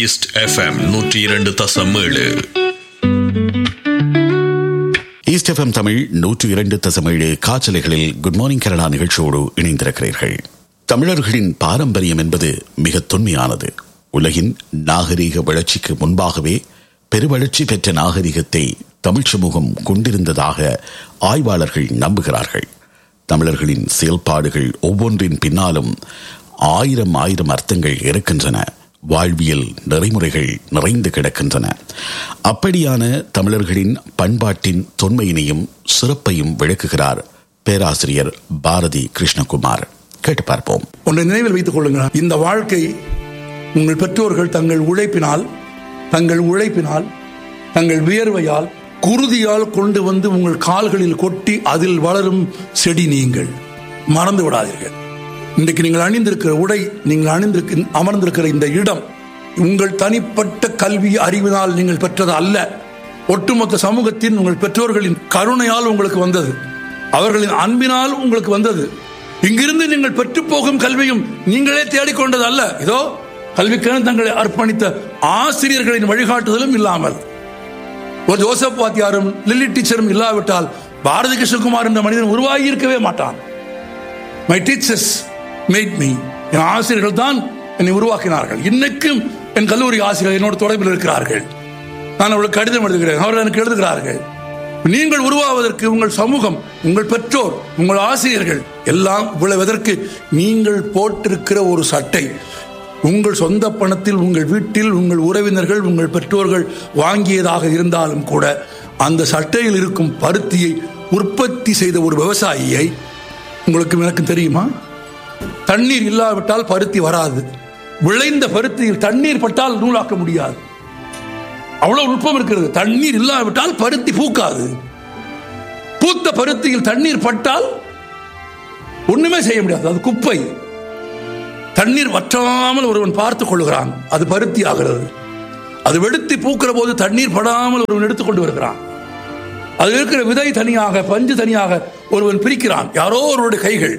east FM நூற்றி இரண்டு தசம் ஏழு ஈஸ்ட் எஃப்எம் தமிழ் நூற்று இரண்டு தசமேழு காற்றலைகளில் குட் மார்னிங் கனடா நிகழ்ச்சியோடு இணைந்திருக்கிறீர்கள் தமிழர்களின் பாரம்பரியம் என்பது மிக தொன்மையானது உலகின் நாகரீக வளர்ச்சிக்கு முன்பாகவே பெருவளர்ச்சி பெற்ற நாகரிகத்தை தமிழ் சமூகம் கொண்டிருந்ததாக ஆய்வாளர்கள் நம்புகிறார்கள் தமிழர்களின் செயல்பாடுகள் ஒவ்வொன்றின் பின்னாலும் ஆயிரம் ஆயிரம் அர்த்தங்கள் இருக்கின்றன வாழ்வியல் நெறிமுறைகள் நிறைந்து கிடக்கின்றன அப்படியான தமிழர்களின் பண்பாட்டின் தொன்மையினையும் சிறப்பையும் விளக்குகிறார் பேராசிரியர் பாரதி கிருஷ்ணகுமார் கேட்டு பார்ப்போம் ஒன்றை நினைவில் வைத்துக் கொள்ளுங்கள் இந்த வாழ்க்கை உங்கள் பெற்றோர்கள் தங்கள் உழைப்பினால் தங்கள் உழைப்பினால் தங்கள் வியர்வையால் குருதியால் கொண்டு வந்து உங்கள் கால்களில் கொட்டி அதில் வளரும் செடி நீங்கள் மறந்து விடாதீர்கள் இன்றைக்கு நீங்கள் அணிந்திருக்கிற உடை நீங்கள் அணிந்திருக்க அமர்ந்திருக்கிற இந்த இடம் உங்கள் தனிப்பட்ட கல்வி அறிவினால் நீங்கள் பெற்றது அல்ல ஒட்டுமொத்த சமூகத்தின் உங்கள் பெற்றோர்களின் கருணையால் உங்களுக்கு வந்தது அவர்களின் அன்பினால் உங்களுக்கு வந்தது இங்கிருந்து நீங்கள் பெற்று போகும் கல்வியும் நீங்களே தேடிக்கொண்டது அல்ல இதோ கல்விக்கென தங்களை அர்ப்பணித்த ஆசிரியர்களின் வழிகாட்டுதலும் இல்லாமல் ஒரு ஜோசப் வாத்தியாரும் லில்லி டீச்சரும் இல்லாவிட்டால் பாரதி கிருஷ்ணகுமார் என்ற மனிதன் உருவாகி இருக்கவே மாட்டான் மை டீச்சர்ஸ் மேட் மீ என் ஆசிரியர்கள் தான் என்னை உருவாக்கினார்கள் இன்னைக்கும் என் கல்லூரி ஆசிரியர் என்னோட தொடர்பில் இருக்கிறார்கள் நான் அவர்களுக்கு கடிதம் எழுதுகிறேன் அவர்கள் எனக்கு எழுதுகிறார்கள் நீங்கள் உருவாவதற்கு உங்கள் சமூகம் உங்கள் பெற்றோர் உங்கள் ஆசிரியர்கள் எல்லாம் விளைவதற்கு நீங்கள் போட்டிருக்கிற ஒரு சட்டை உங்கள் சொந்த பணத்தில் உங்கள் வீட்டில் உங்கள் உறவினர்கள் உங்கள் பெற்றோர்கள் வாங்கியதாக இருந்தாலும் கூட அந்த சட்டையில் இருக்கும் பருத்தியை உற்பத்தி செய்த ஒரு விவசாயியை உங்களுக்கு எனக்கு தெரியுமா தண்ணீர் இல்லாவிட்டால் பருத்தி வராது விளைந்த பருத்தியில் தண்ணீர் பட்டால் நூலாக்க முடியாது அவ்வளவு நுட்பம் இருக்கிறது தண்ணீர் இல்லாவிட்டால் பருத்தி பூக்காது பூத்த பருத்தியில் தண்ணீர் பட்டால் ஒண்ணுமே செய்ய முடியாது அது குப்பை தண்ணீர் வற்றாமல் ஒருவன் பார்த்துக் கொள்கிறான் அது பருத்தி ஆகிறது அது வெடுத்தி பூக்கிற போது தண்ணீர் படாமல் ஒருவன் எடுத்துக்கொண்டு வருகிறான் அது இருக்கிற விதை தனியாக பஞ்சு தனியாக ஒருவன் பிரிக்கிறான் யாரோ ஒருவருடைய கைகள்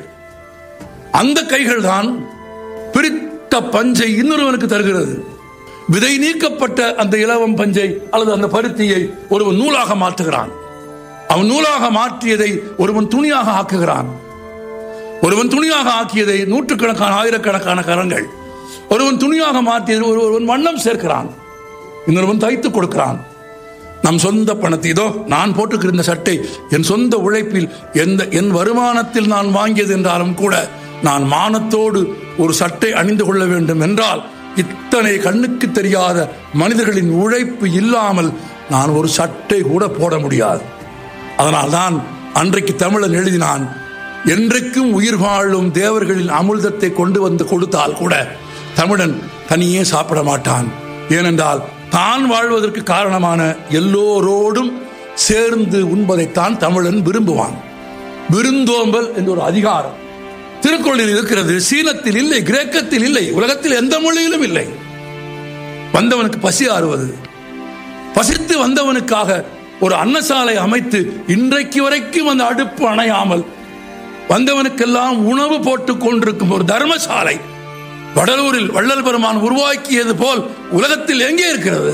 அந்த கைகள் தான் பிரித்த பஞ்சை இன்னொருவனுக்கு தருகிறது விதை நீக்கப்பட்ட அந்த இலவம் பஞ்சை அல்லது அந்த பருத்தியை ஒருவன் நூலாக மாற்றுகிறான் அவன் நூலாக மாற்றியதை ஒருவன் துணியாக ஆக்குகிறான் ஒருவன் துணியாக ஆக்கியதை நூற்றுக்கணக்கான ஆயிரக்கணக்கான கரங்கள் ஒருவன் துணியாக மாற்றியதை ஒருவன் வண்ணம் சேர்க்கிறான் இன்னொருவன் தைத்து கொடுக்கிறான் நம் சொந்த பணத்தை இதோ நான் போட்டுக்கிற இந்த சட்டை என் சொந்த உழைப்பில் எந்த என் வருமானத்தில் நான் வாங்கியது என்றாலும் கூட நான் மானத்தோடு ஒரு சட்டை அணிந்து கொள்ள வேண்டும் என்றால் இத்தனை கண்ணுக்கு தெரியாத மனிதர்களின் உழைப்பு இல்லாமல் நான் ஒரு சட்டை கூட போட முடியாது அதனால் தான் அன்றைக்கு தமிழன் எழுதினான் என்றைக்கும் உயிர் வாழும் தேவர்களின் அமிர்தத்தை கொண்டு வந்து கொடுத்தால் கூட தமிழன் தனியே சாப்பிட மாட்டான் ஏனென்றால் தான் வாழ்வதற்கு காரணமான எல்லோரோடும் சேர்ந்து உண்பதைத்தான் தமிழன் விரும்புவான் விருந்தோம்பல் என்ற ஒரு அதிகாரம் திருக்குறளில் இருக்கிறது சீனத்தில் இல்லை கிரேக்கத்தில் இல்லை உலகத்தில் எந்த மொழியிலும் இல்லை வந்தவனுக்கு பசி ஆறுவது பசித்து வந்தவனுக்காக ஒரு அன்னசாலை அமைத்து இன்றைக்கு வரைக்கும் அந்த அடுப்பு அணையாமல் வந்தவனுக்கெல்லாம் உணவு போட்டுக் கொண்டிருக்கும் ஒரு தர்மசாலை வடலூரில் வள்ளல் பெருமான் உருவாக்கியது போல் உலகத்தில் எங்கே இருக்கிறது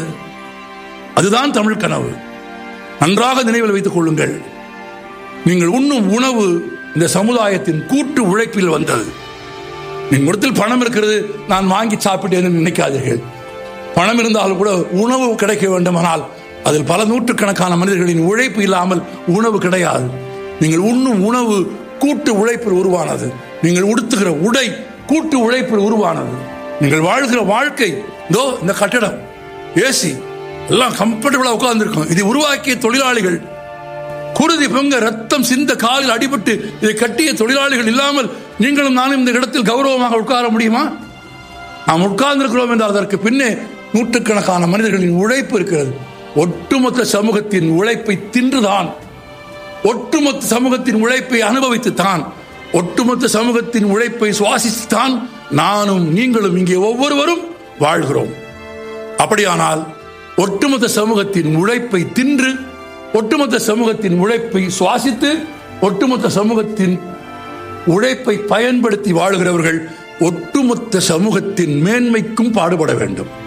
அதுதான் தமிழ் கனவு நன்றாக நினைவில் வைத்துக் கொள்ளுங்கள் நீங்கள் உண்ணும் உணவு இந்த சமுதாயத்தின் கூட்டு உழைப்பில் வந்தது உங்களிடத்தில் பணம் இருக்கிறது நான் வாங்கி சாப்பிட்டேன் நினைக்காதீர்கள் பணம் இருந்தாலும் கூட உணவு கிடைக்க வேண்டுமானால் அதில் பல நூற்றுக்கணக்கான மனிதர்களின் உழைப்பு இல்லாமல் உணவு கிடையாது நீங்கள் உண்ணும் உணவு கூட்டு உழைப்பில் உருவானது நீங்கள் உடுத்துகிற உடை கூட்டு உழைப்பில் உருவானது நீங்கள் வாழ்கிற வாழ்க்கை இதோ இந்த கட்டடம் ஏசி எல்லாம் கம்ஃபர்டபுளா உட்கார்ந்துருக்கும் இதை உருவாக்கிய தொழிலாளிகள் குருதி பொங்க ரத்தம் சிந்த காலில் அடிபட்டு இதை கட்டிய தொழிலாளிகள் இல்லாமல் நீங்களும் நானும் இந்த இடத்தில் கௌரவமாக உட்கார முடியுமா நாம் உட்கார்ந்திருக்கிறோம் என்றால் அதற்கு பின்னே நூற்றுக்கணக்கான மனிதர்களின் உழைப்பு இருக்கிறது ஒட்டுமொத்த சமூகத்தின் உழைப்பை தின்றுதான் ஒட்டுமொத்த சமூகத்தின் உழைப்பை அனுபவித்துத்தான் ஒட்டுமொத்த சமூகத்தின் உழைப்பை சுவாசித்துத்தான் நானும் நீங்களும் இங்கே ஒவ்வொருவரும் வாழ்கிறோம் அப்படியானால் ஒட்டுமொத்த சமூகத்தின் உழைப்பை தின்று ஒட்டுமொத்த சமூகத்தின் உழைப்பை சுவாசித்து ஒட்டுமொத்த சமூகத்தின் உழைப்பை பயன்படுத்தி வாழுகிறவர்கள் ஒட்டுமொத்த சமூகத்தின் மேன்மைக்கும் பாடுபட வேண்டும்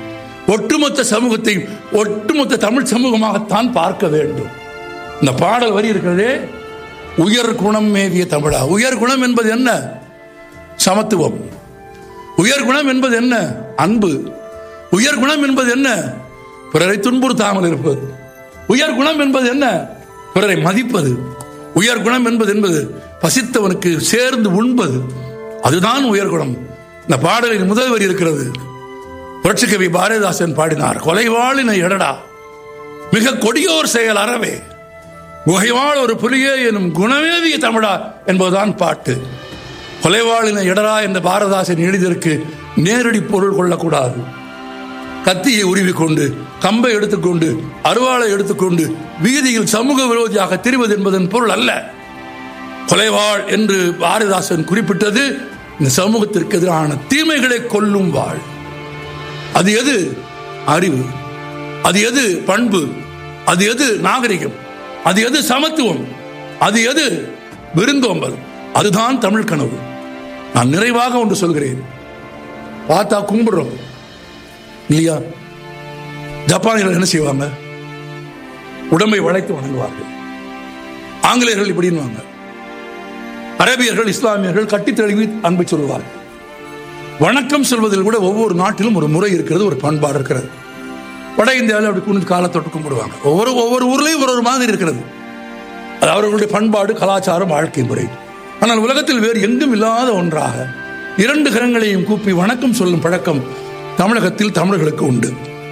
ஒட்டுமொத்த சமூகத்தை ஒட்டுமொத்த தமிழ் சமூகமாகத்தான் பார்க்க வேண்டும் இந்த பாடல் வரி இருக்கிறதே உயர் குணம் மேவிய தமிழா உயர் குணம் என்பது என்ன சமத்துவம் உயர் குணம் என்பது என்ன அன்பு உயர் குணம் என்பது என்ன பிறரை துன்புறுத்தாமல் இருப்பது உயர் குணம் என்பது என்ன பிறரை மதிப்பது உயர் குணம் என்பது என்பது பசித்தவனுக்கு சேர்ந்து உண்பது அதுதான் உயர் குணம் இந்த பாடலின் முதல் வரி இருக்கிறது புரட்சிக்கவி பாரதிதாசன் பாடினார் கொலைவாளினை எடடா மிக கொடியோர் செயல் அறவே குகைவாள் ஒரு புலியே எனும் குணமேவிய தமிழா என்பதுதான் பாட்டு கொலைவாளின இடரா என்ற பாரதாசன் எழுதியதற்கு நேரடி பொருள் கொள்ளக்கூடாது கத்தியை உருவிக்கொண்டு கம்பை எடுத்துக்கொண்டு அருவாளை எடுத்துக்கொண்டு வீதியில் சமூக விரோதியாக திரிவது என்பதன் பொருள் அல்ல கொலைவாள் என்று பாரதிதாசன் குறிப்பிட்டது இந்த சமூகத்திற்கு எதிரான தீமைகளை கொல்லும் வாழ் அது எது அறிவு அது எது பண்பு அது எது நாகரிகம் அது எது சமத்துவம் அது எது விருந்தோம்பல் அதுதான் தமிழ் கனவு நான் நிறைவாக ஒன்று சொல்கிறேன் பார்த்தா கும்பிடுறோம் இல்லையா ஜப்பானியர்கள் என்ன செய்வாங்க உடம்பை வளைத்து வணங்குவார்கள் ஆங்கிலேயர்கள் இப்படின்வாங்க அரபியர்கள் இஸ்லாமியர்கள் கட்டித் தழுவி அன்பை சொல்லுவார்கள் வணக்கம் சொல்வதில் கூட ஒவ்வொரு நாட்டிலும் ஒரு முறை இருக்கிறது ஒரு பண்பாடு இருக்கிறது வட இந்தியாவில் அப்படி குனிந்து காலை தொட்டு கும்பிடுவாங்க ஒவ்வொரு ஒவ்வொரு ஊர்லேயும் ஒரு ஒரு மாதிரி இருக்கிறது அது அவர்களுடைய பண்பாடு கலாச்சாரம் வாழ்க்கை முறை ஆனால் உலகத்தில் வேறு எங்கும் இல்லாத ஒன்றாக இரண்டு கரங்களையும் கூப்பி வணக்கம் சொல்லும் பழக்கம் தமிழகத்தில் தமிழர்களுக்கு உண்டு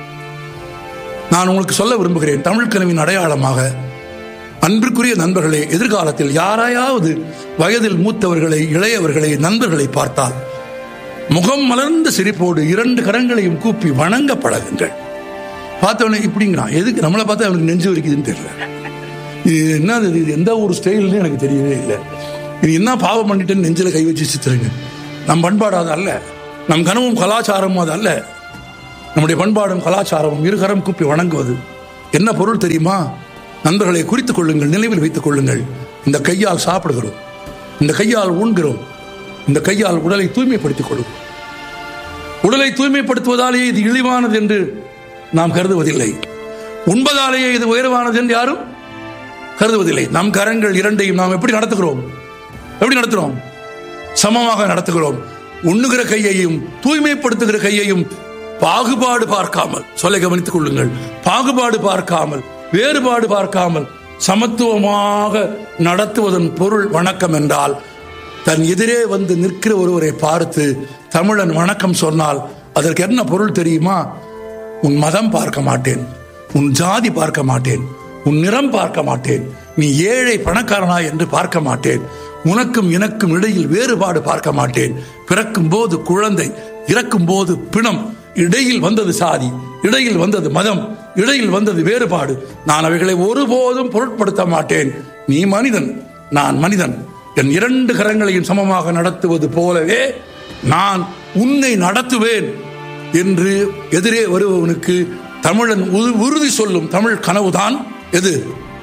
நான் உங்களுக்கு சொல்ல விரும்புகிறேன் தமிழ் கனவின் அடையாளமாக அன்பிற்குரிய நண்பர்களே எதிர்காலத்தில் யாரையாவது வயதில் மூத்தவர்களை இளையவர்களை நண்பர்களை பார்த்தால் முகம் மலர்ந்த சிரிப்போடு இரண்டு கரங்களையும் கூப்பி வணங்க பழகுங்கள் பார்த்தவொடனே இப்படிங்கிறான் எதுக்கு நம்மளை பார்த்தா அவனுக்கு நெஞ்சு வலிக்குதுன்னு தெரியல இது என்ன இது இது எந்த ஒரு ஸ்டைல்னு எனக்கு தெரியவே இல்லை இது என்ன பாவம் பண்ணிட்டேன்னு நெஞ்சில் கை வச்சு சித்துருங்க நம் பண்பாடு அது அல்ல நம் கனவும் கலாச்சாரமும் அது அல்ல நம்முடைய பண்பாடும் கலாச்சாரமும் இருகரம் கூப்பி வணங்குவது என்ன பொருள் தெரியுமா நண்பர்களை குறித்துக் கொள்ளுங்கள் நினைவில் வைத்துக் கொள்ளுங்கள் இந்த கையால் சாப்பிடுகிறோம் இந்த கையால் ஊண்கிறோம் இந்த கையால் உடலை தூய்மைப்படுத்திக் கொள்ளும் உடலை தூய்மைப்படுத்துவதாலேயே இது இழிவானது என்று நாம் கருதுவதில்லை உண்பதாலேயே இது உயர்வானது என்று யாரும் கருதுவதில்லை நம் கரங்கள் இரண்டையும் நாம் எப்படி நடத்துகிறோம் எப்படி நடத்துகிறோம் சமமாக நடத்துகிறோம் உண்ணுகிற கையையும் தூய்மைப்படுத்துகிற கையையும் பாகுபாடு பார்க்காமல் சொல்லை கவனித்துக் கொள்ளுங்கள் பாகுபாடு பார்க்காமல் வேறுபாடு பார்க்காமல் சமத்துவமாக நடத்துவதன் பொருள் வணக்கம் என்றால் தன் எதிரே வந்து நிற்கிற ஒருவரை பார்த்து தமிழன் வணக்கம் சொன்னால் அதற்கு என்ன பொருள் தெரியுமா உன் மதம் பார்க்க மாட்டேன் உன் ஜாதி பார்க்க மாட்டேன் உன் நிறம் பார்க்க மாட்டேன் நீ ஏழை பணக்காரனா என்று பார்க்க மாட்டேன் உனக்கும் எனக்கும் இடையில் வேறுபாடு பார்க்க மாட்டேன் பிறக்கும் போது குழந்தை இறக்கும் போது பிணம் இடையில் வந்தது சாதி இடையில் வந்தது மதம் இடையில் வந்தது வேறுபாடு நான் அவைகளை ஒருபோதும் பொருட்படுத்த மாட்டேன் நீ மனிதன் நான் மனிதன் என் இரண்டு கரங்களையும் சமமாக நடத்துவது போலவே நான் உன்னை நடத்துவேன் என்று எதிரே வருபவனுக்கு தமிழன் உறு- உறுதி சொல்லும் தமிழ் கனவுதான் எது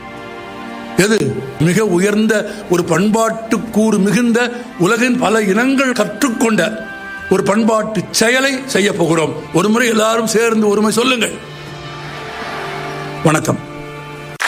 எது மிக உயர்ந்த ஒரு பண்பாட்டு கூறு மிகுந்த உலகின் பல இனங்கள் கற்றுக்கொண்ட ஒரு பண்பாட்டு செயலை செய்ய போகிறோம் ஒரு முறை எல்லாரும் சேர்ந்து ஒருமை சொல்லுங்கள் வணக்கம்